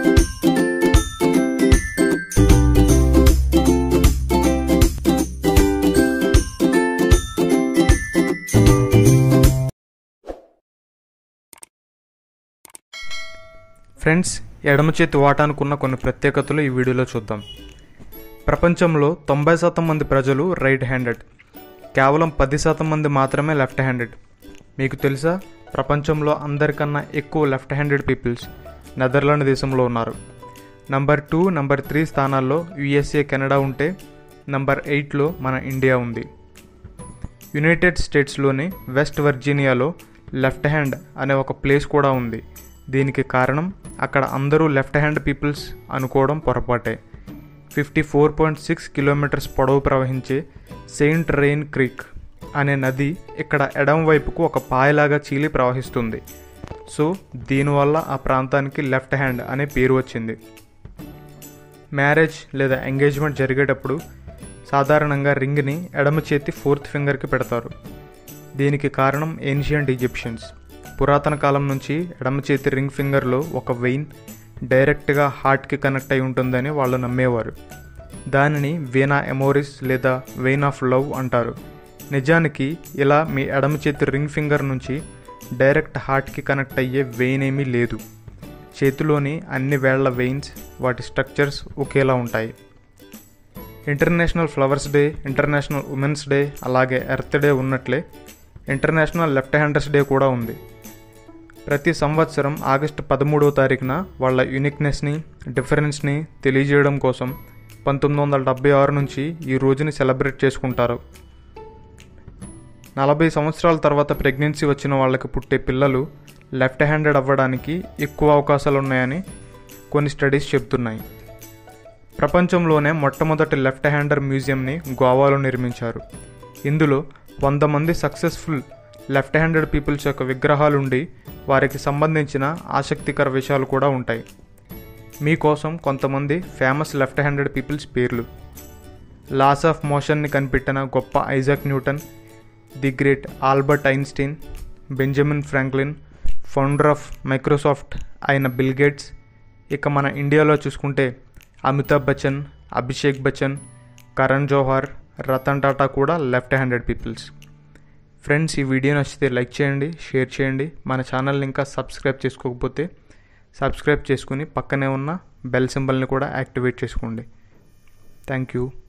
friends ఎడమ చేతి వాటానికి ఉన్న కొన్ని ప్రత్యేకతలు ఈ వీడియోలో చూద్దాం ప్రపంచంలో తొంభై శాతం మంది ప్రజలు రైట్ హ్యాండెడ్ కేవలం పది శాతం మంది మాత్రమే లెఫ్ట్ హ్యాండెడ్ మీకు తెలుసా ప్రపంచంలో అందరికన్నా ఎక్కువ లెఫ్ట్ హ్యాండెడ్ పీపుల్స్ నెదర్లాండ్ దేశంలో ఉన్నారు నంబర్ టూ నంబర్ త్రీ స్థానాల్లో యుఎస్ఏ కెనడా ఉంటే నంబర్ ఎయిట్లో మన ఇండియా ఉంది యునైటెడ్ స్టేట్స్లోని వెస్ట్ వర్జీనియాలో లెఫ్ట్ హ్యాండ్ అనే ఒక ప్లేస్ కూడా ఉంది దీనికి కారణం అక్కడ అందరూ లెఫ్ట్ హ్యాండ్ పీపుల్స్ అనుకోవడం పొరపాటే fifty four point six kilometres పొడవు ప్రవహించే సెయింట్ రెయిన్ క్రీక్ అనే నది ఇక్కడ ఎడం వైపుకు ఒక పాయలాగా చీలి ప్రవహిస్తుంది సో దీనివల్ల ఆ ప్రాంతానికి లెఫ్ట్ హ్యాండ్ అనే పేరు వచ్చింది మ్యారేజ్ లేదా ఎంగేజ్మెంట్ జరిగేటప్పుడు సాధారణంగా రింగ్ని ఎడమ చేతి ఫోర్త్ ఫింగర్కి పెడతారు దీనికి కారణం ఏన్షియంట్ ఈజిప్షియన్స్ పురాతన కాలం నుంచి ఎడమ చేతి రింగ్ ఫింగర్లో ఒక వెయిన్ డైరెక్ట్గా హార్ట్కి కనెక్ట్ అయి ఉంటుందని వాళ్ళు నమ్మేవారు దానిని వీనా ఎమోరిస్ లేదా వెయిన్ ఆఫ్ లవ్ అంటారు నిజానికి ఇలా మీ ఎడమ చేతి రింగ్ ఫింగర్ నుంచి డైరెక్ట్ హార్ట్కి కనెక్ట్ అయ్యే వెయిన్ ఏమీ లేదు చేతిలోని అన్ని వేళ్ల వెయిన్స్ వాటి స్ట్రక్చర్స్ ఒకేలా ఉంటాయి international flowers day international women's day అలాగే ఎర్త్ డే ఉన్నట్లే ఇంటర్నేషనల్ లెఫ్ట్ హ్యాండర్స్ డే కూడా ఉంది ప్రతి సంవత్సరం ఆగస్టు పదమూడవ తారీఖున వాళ్ళ యూనిక్నెస్ని డిఫరెన్స్ని తెలియజేయడం కోసం పంతొమ్మిది వందల డెబ్బై ఆరు నుంచి ఈ రోజుని సెలబ్రేట్ చేసుకుంటారు నలభై సంవత్సరాల తర్వాత ప్రెగ్నెన్సీ వచ్చిన వాళ్ళకి పుట్టే పిల్లలు లెఫ్ట్ హ్యాండెడ్ అవ్వడానికి ఎక్కువ అవకాశాలు ఉన్నాయని కొన్ని స్టడీస్ చెబుతున్నాయి ప్రపంచంలోనే మొట్టమొదటి లెఫ్ట్ హ్యాండర్ మ్యూజియంని గోవాలో నిర్మించారు ఇందులో వంద మంది సక్సెస్ఫుల్ లెఫ్ట్ హ్యాండెడ్ పీపుల్స్ యొక్క విగ్రహాలుండి వారికి సంబంధించిన ఆసక్తికర విషయాలు కూడా ఉంటాయి మీకోసం కొంతమంది ఫేమస్ లెఫ్ట్ హ్యాండెడ్ పీపుల్స్ పేర్లు లాస్ ఆఫ్ మోషన్ని కనిపెట్టిన గొప్ప Isaac Newton the great Albert Einstein Benjamin Franklin founder of Microsoft అయిన బిల్ గేట్స్ ఇక మన ఇండియాలో చూసుకుంటే అమితాబ్ బచ్చన్ అభిషేక్ బచ్చన్ కరణ్ జోహార్ రతన్ టాటా కూడా లెఫ్ట్ హ్యాండెడ్ పీపుల్స్ ఫ్రెండ్స్ ఈ వీడియో నచ్చితే లైక్ చేయండి షేర్ చేయండి మన ఛానల్ని ఇంకా సబ్స్క్రైబ్ చేసుకోకపోతే సబ్స్క్రైబ్ చేసుకుని పక్కనే ఉన్న బెల్ సింబల్ని కూడా యాక్టివేట్ చేసుకోండి థ్యాంక్ యూ